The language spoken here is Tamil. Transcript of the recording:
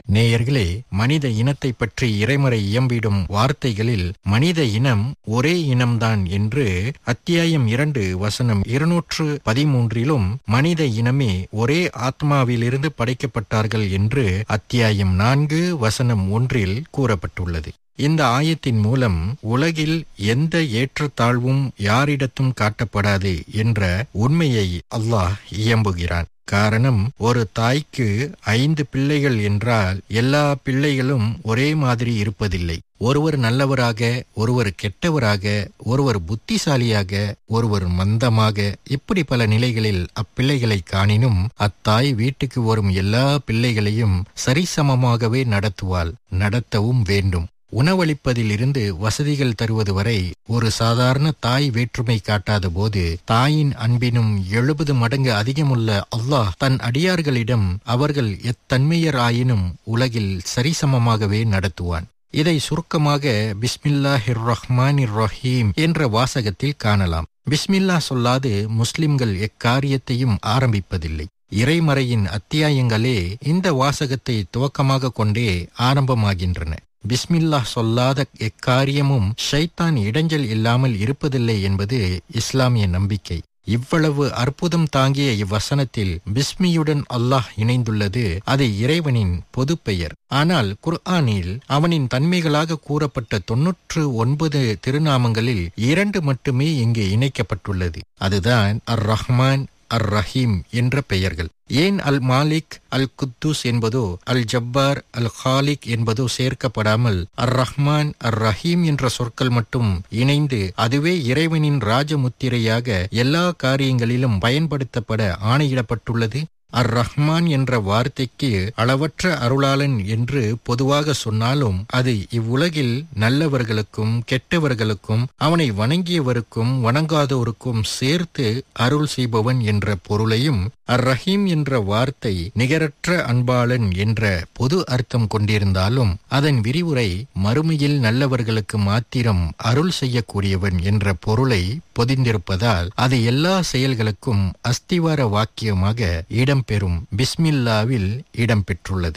நேயர்களே மனித இனத்தை பற்றி இறைமறை இயம்பிடும் வார்த்தைகளில் மனித இனம் ஒரே இனம்தான் என்று அத்தியாயம் இரண்டு வசனம் இருநூற்று பதிமூன்றிலும் மனித இனமே ஒரே ஆத்மாவிலிருந்து படைக்கப்பட்டார்கள் என்று அத்தியாயம் நான்கு வசனம் ஒன்றில் கூறப்பட்டுள்ளது இந்த ஆயத்தின் மூலம் உலகில் எந்த ஏற்றத்தாழ்வும் யாரிடத்தும் காட்டப்படாது என்ற உண்மையை அல்லாஹ் இயம்புகிறான் காரணம் ஒரு தாய்க்கு ஐந்து பிள்ளைகள் என்றால் எல்லா பிள்ளைகளும் ஒரே மாதிரி இருப்பதில்லை ஒருவர் நல்லவராக ஒருவர் கெட்டவராக ஒருவர் புத்திசாலியாக ஒருவர் மந்தமாக இப்படி பல நிலைகளில் அப்பிள்ளைகளை காணினும் அத்தாய் வீட்டுக்கு வரும் எல்லா பிள்ளைகளையும் சரிசமமாகவே நடத்துவாள் நடத்தவும் வேண்டும் உணவளிப்பதிலிருந்து வசதிகள் தருவது வரை ஒரு சாதாரண தாய் வேற்றுமை காட்டாத போது தாயின் அன்பினும் எழுபது மடங்கு அதிகமுள்ள அல்லாஹ் தன் அடியார்களிடம் அவர்கள் எத்தன்மையராயினும் உலகில் சரிசமமாகவே நடத்துவான் இதை சுருக்கமாக பிஸ்மில்லாஹிர் ரஹ்மான் ரஹீம் என்ற வாசகத்தில் காணலாம் பிஸ்மில்லா சொல்லாது முஸ்லிம்கள் எக்காரியத்தையும் ஆரம்பிப்பதில்லை இறைமறையின் அத்தியாயங்களே இந்த வாசகத்தை துவக்கமாக கொண்டே ஆரம்பமாகின்றன பிஸ்மில்லா சொல்லாத எக்காரியமும் ஷைத்தான் இடைஞ்சல் இல்லாமல் இருப்பதில்லை என்பது இஸ்லாமிய நம்பிக்கை இவ்வளவு அற்புதம் தாங்கிய இவ்வசனத்தில் பிஸ்மியுடன் அல்லாஹ் இணைந்துள்ளது அது இறைவனின் பொது பெயர் ஆனால் குர்ஆனில் அவனின் தன்மைகளாக கூறப்பட்ட தொன்னூற்று ஒன்பது திருநாமங்களில் இரண்டு மட்டுமே இங்கு இணைக்கப்பட்டுள்ளது அதுதான் அர் ரஹ்மான் அர் ரஹீம் என்ற பெயர்கள் ஏன் அல் மாலிக் அல் குத்தூஸ் என்பதோ அல் ஜப்பார் அல் ஹாலிக் என்பதோ சேர்க்கப்படாமல் அர் ரஹ்மான் அர் ரஹீம் என்ற சொற்கள் மட்டும் இணைந்து அதுவே இறைவனின் ராஜமுத்திரையாக எல்லா காரியங்களிலும் பயன்படுத்தப்பட ஆணையிடப்பட்டுள்ளது அர் ரஹ்மான் என்ற வார்த்தைக்கு அளவற்ற அருளாளன் என்று பொதுவாக சொன்னாலும் அது இவ்வுலகில் நல்லவர்களுக்கும் கெட்டவர்களுக்கும் அவனை வணங்கியவருக்கும் வணங்காதோருக்கும் சேர்த்து அருள் செய்பவன் என்ற பொருளையும் அர் ரஹீம் என்ற வார்த்தை நிகரற்ற அன்பாளன் என்ற பொது அர்த்தம் கொண்டிருந்தாலும் அதன் விரிவுரை மறுமையில் நல்லவர்களுக்கு மாத்திரம் அருள் செய்யக்கூடியவன் என்ற பொருளை பொதிந்திருப்பதால் அது எல்லா செயல்களுக்கும் அஸ்திவார வாக்கியமாக இடம்பெறும் பிஸ்மில்லாவில் இடம்பெற்றுள்ளது